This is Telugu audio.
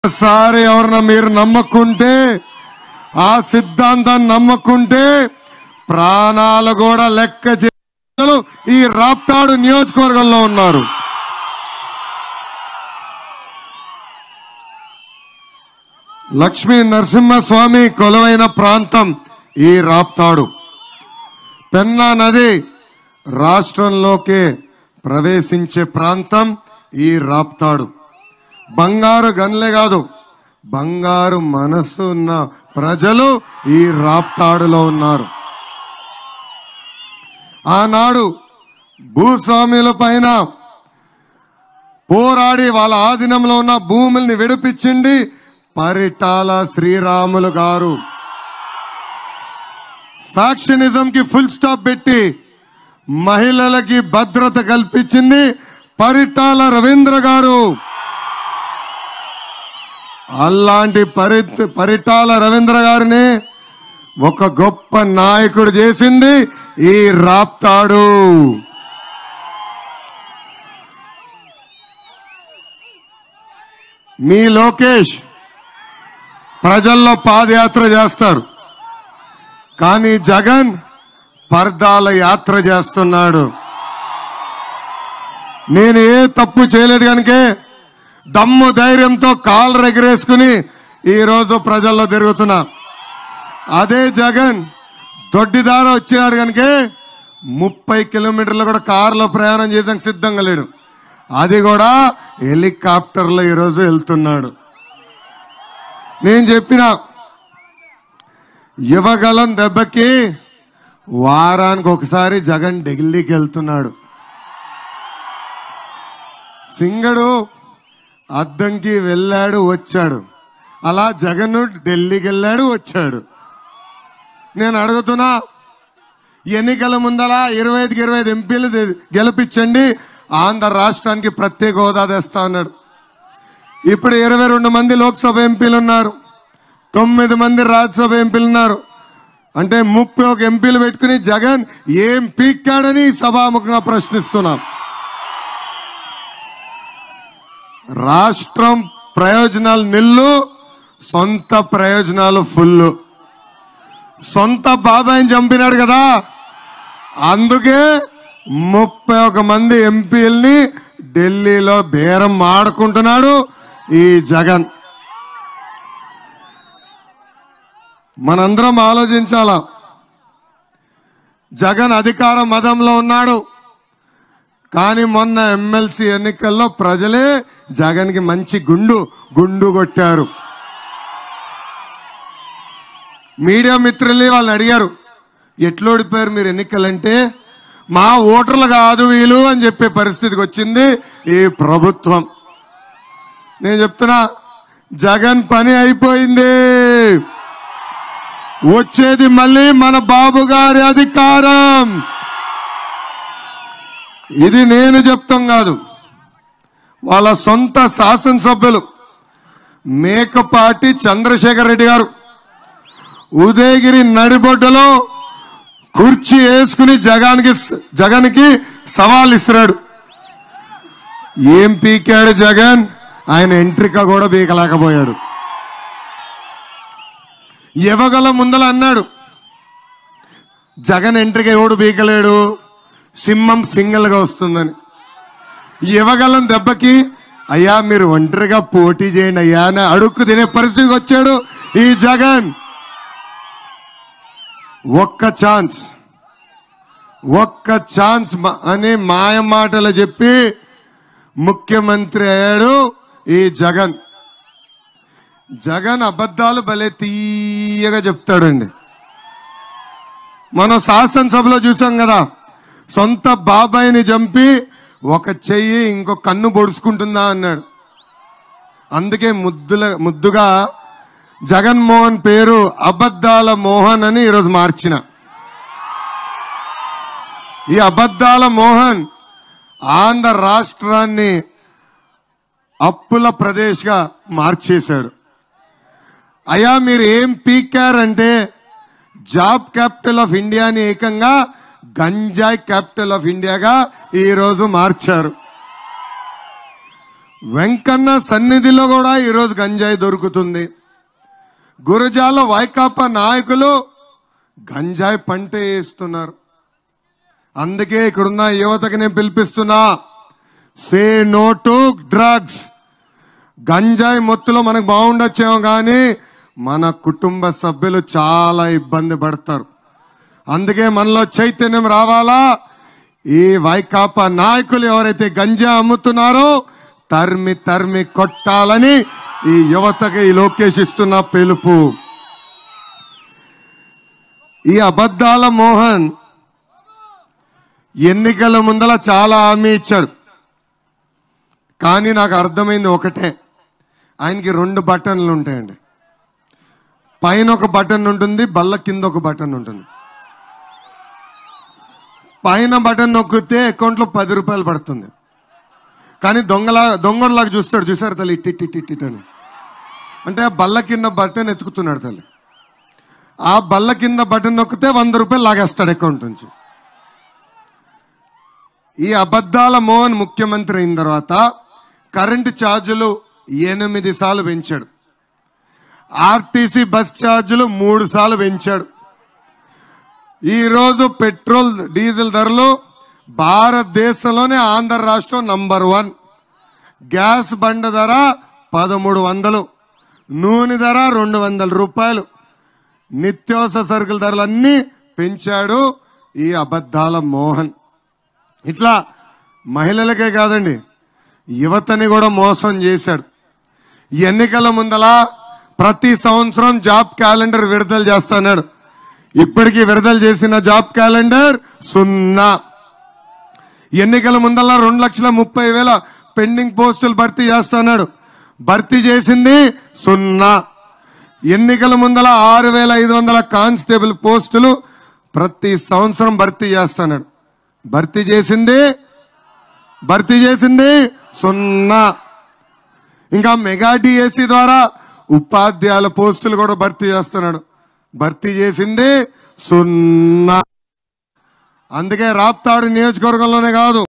ఒకసారి ఎవరన్నా మీరు నమ్మకుంటే ఆ సిద్ధాంతాన్ని నమ్మకుంటే ప్రాణాలు కూడా లెక్క చేయాలి ఈ రాప్తాడు నియోజకవర్గంలో ఉన్నారు లక్ష్మీ నరసింహస్వామి కొలువైన ప్రాంతం ఈ రాప్తాడు పెన్నా నది రాష్ట్రంలోకి ప్రవేశించే ప్రాంతం ఈ రాప్తాడు బంగారు గన్లే కాదు బంగారు మనస్సు ఉన్న ప్రజలు ఈ రాప్తాడులో ఉన్నారు ఆనాడు భూస్వాముల పైన పోరాడి వాళ్ళ ఆధీనంలో ఉన్న భూముల్ని విడిపించింది పరిటాల శ్రీరాములు గారు ఫ్యాక్షనిజం కి ఫుల్ స్టాప్ పెట్టి మహిళలకి భద్రత కల్పించింది పరిటాల రవీంద్ర గారు అలాంటి పరి పరిటాల రవీంద్ర గారిని ఒక గొప్ప నాయకుడు చేసింది ఈ రాప్తాడు మీ లోకేష్ ప్రజల్లో పాదయాత్ర చేస్తారు కానీ జగన్ పర్దాల యాత్ర చేస్తున్నాడు నేను ఏ తప్పు చేయలేదు కనుక దమ్ము ధైర్యంతో కాళ్ళు ఎగరేసుకుని ఈ రోజు ప్రజల్లో తిరుగుతున్నా అదే జగన్ దొడ్డిదార వచ్చినాడు కనుక ముప్పై కిలోమీటర్లు కూడా కారులో ప్రయాణం చేయడానికి సిద్ధంగా లేడు అది కూడా హెలికాప్టర్లో ఈరోజు వెళ్తున్నాడు నేను చెప్పిన ఇవ్వగలం దెబ్బకి వారానికి ఒకసారి జగన్ ఢిల్లీకి వెళ్తున్నాడు సింగడు అద్దంకి వెళ్ళాడు వచ్చాడు అలా జగన్ ఢిల్లీకి వెళ్ళాడు వచ్చాడు నేను అడుగుతున్నా ఎన్నికల ముందల ఇరవై ఐదుకి ఇరవై ఐదు ఎంపీలు ది- గెలిపించండి ఆంధ్ర రాష్ట్రానికి ప్రత్యేక హోదా తెస్తా అన్నాడు ఇప్పుడు ఇరవై రెండు మంది లోక్సభ ఎంపీలు ఉన్నారు తొమ్మిది మంది రాజ్యసభ ఎంపీలు ఉన్నారు అంటే ముప్పై ఒక ఎంపీలు పెట్టుకుని జగన్ ఏం పీక్కాడని సభాముఖంగా ప్రశ్నిస్తున్నాం రాష్ట్రం ప్రయోజనాలు నిల్లు సొంత ప్రయోజనాలు ఫుల్ సొంత బాబాయిని చంపినాడు కదా అందుకే ముప్పై ఒక మంది ఎంపీల్ని ఢిల్లీలో బేరం ఆడుకుంటున్నాడు ఈ జగన్ మనందరం ఆలోచించాలా జగన్ అధికార మదంలో ఉన్నాడు కానీ మొన్న ఎమ్మెల్సీ ఎన్నికల్లో ప్రజలే జగన్కి మంచి గుండు గుండు కొట్టారు మీడియా మిత్రుల్ని వాళ్ళని అడిగారు ఎట్లా ఓడిపోయారు మీరు ఎన్నికలంటే మా ఓటర్లు కాదు వీళ్ళు అని చెప్పే పరిస్థితికి వచ్చింది ఈ ప్రభుత్వం నేను చెప్తున్నా జగన్ పని అయిపోయింది వచ్చేది మళ్ళీ మన బాబు గారి అధికారం ఇది నేను చెప్తాం కాదు వాళ్ళ సొంత శాసనసభ్యులు మేకపాటి చంద్రశేఖర్ రెడ్డి గారు ఉదయగిరి నడిబొడ్డలో కుర్చీ వేసుకుని జగానికి జగన్కి సవాల్ ఇస్తున్నాడు ఏం పీకాడు జగన్ ఆయన ఎంట్రిక కూడా పీకలేకపోయాడు ఇవ్వగల ముందల అన్నాడు జగన్ ఎంట్రిక ఎవడు పీకలేడు సింహం సింగిల్ గా వస్తుందని ఇవ్వగలం దెబ్బకి అయ్యా మీరు ఒంటరిగా పోటీ చేయండి అయ్యా అని అడుక్కు తినే పరిస్థితికి వచ్చాడు ఈ జగన్ ఒక్క ఛాన్స్ ఒక్క ఛాన్స్ మ- అని మాయ మాటలు చెప్పి ముఖ్యమంత్రి అయ్యాడు ఈ జగన్ జగన్ అబద్ధాలు భలే తీయగా చెప్తాడండి మనం శాసనసభలో చూసాం కదా సొంత బాబాయిని చంపి ఒక చెయ్యి ఇంకో కన్ను పొడుచుకుంటుందా అన్నాడు అందుకే ముద్దుల ముద్దుగా జగన్మోహన్ పేరు అబద్ధాల మోహన్ అని ఈరోజు మార్చిన ఈ అబద్ధాల మోహన్ ఆంధ్ర రాష్ట్రాన్ని అప్పుల ప్రదేశ్గా మార్చేశాడు అయ్యా మీరు ఏం పీకారంటే జాబ్ క్యాపిటల్ ఆఫ్ ఇండియాని ఏకంగా గంజాయి క్యాపిటల్ ఆఫ్ ఇండియాగా ఈ రోజు మార్చారు వెంకన్న సన్నిధిలో కూడా ఈరోజు గంజాయి దొరుకుతుంది గురజాల వైకాపా నాయకులు గంజాయి పంట వేస్తున్నారు అందుకే ఇక్కడున్న యువతకి నేను పిలిపిస్తున్నా సే నో టు డ్రగ్స్ గంజాయి మొత్తులో మనకు బాగుండొచ్చేమో కానీ మన కుటుంబ సభ్యులు చాలా ఇబ్బంది పడతారు అందుకే మనలో చైతన్యం రావాలా ఈ వైకాపా నాయకులు ఎవరైతే గంజా అమ్ముతున్నారో తర్మి తర్మి కొట్టాలని ఈ యువతకి ఈ లోకేష్ ఇస్తున్న పిలుపు ఈ అబద్ధాల మోహన్ ఎన్నికల ముందల చాలా హామీ ఇచ్చాడు కానీ నాకు అర్థమైంది ఒకటే ఆయనకి రెండు బటన్లు ఉంటాయండి పైన ఒక బటన్ ఉంటుంది బల్ల కింద ఒక బటన్ ఉంటుంది పైన బటన్ నొక్కితే అకౌంట్లో పది రూపాయలు పడుతుంది కానీ దొంగలా దొంగలాగా చూస్తాడు చూసారు తల్లి ఇట్టి ఇట్టి ఇట్టి ఇట్టి అని అంటే ఆ బల్ల కింద బటన్ ఎత్తుకుతున్నాడు తల్లి ఆ బల్ల కింద బటన్ నొక్కితే వంద రూపాయలు లాగేస్తాడు అకౌంట్ నుంచి ఈ అబద్ధాల మోహన్ ముఖ్యమంత్రి అయిన తర్వాత కరెంటు ఛార్జీలు ఎనిమిది సార్లు పెంచాడు ఆర్టీసీ బస్ ఛార్జీలు మూడు సార్లు పెంచాడు ఈరోజు పెట్రోల్ డీజిల్ ధరలు భారతదేశంలోనే ఆంధ్ర రాష్ట్రం నంబర్ వన్ గ్యాస్ బండ ధర పదమూడు వందలు నూనె ధర రెండు వందల రూపాయలు నిత్యావసర సరుకుల ధరలన్నీ పెంచాడు ఈ అబద్ధాల మోహన్ ఇట్లా మహిళలకే కాదండి యువతని కూడా మోసం చేశాడు ఈ ఎన్నికల ముందల ప్రతి సంవత్సరం జాబ్ క్యాలెండర్ విడుదల చేస్తున్నాడు ఇప్పటికీ విడుదల చేసిన జాబ్ క్యాలెండర్ సున్నా ఎన్నికల ముందల రెండు లక్షల ముప్పై వేల పెండింగ్ పోస్టులు భర్తీ చేస్తున్నాడు భర్తీ చేసింది సున్నా ఎన్నికల ముందల ఆరు వేల ఐదు వందల కానిస్టేబుల్ పోస్టులు ప్రతి సంవత్సరం భర్తీ చేస్తున్నాడు భర్తీ చేసింది భర్తీ చేసింది సున్నా ఇంకా మెగా డిఎస్సి ద్వారా ఉపాధ్యాయుల పోస్టులు కూడా భర్తీ చేస్తున్నాడు భర్తీ చేసింది సున్నా అందుకే రాప్తాడు నియోజకవర్గంలోనే కాదు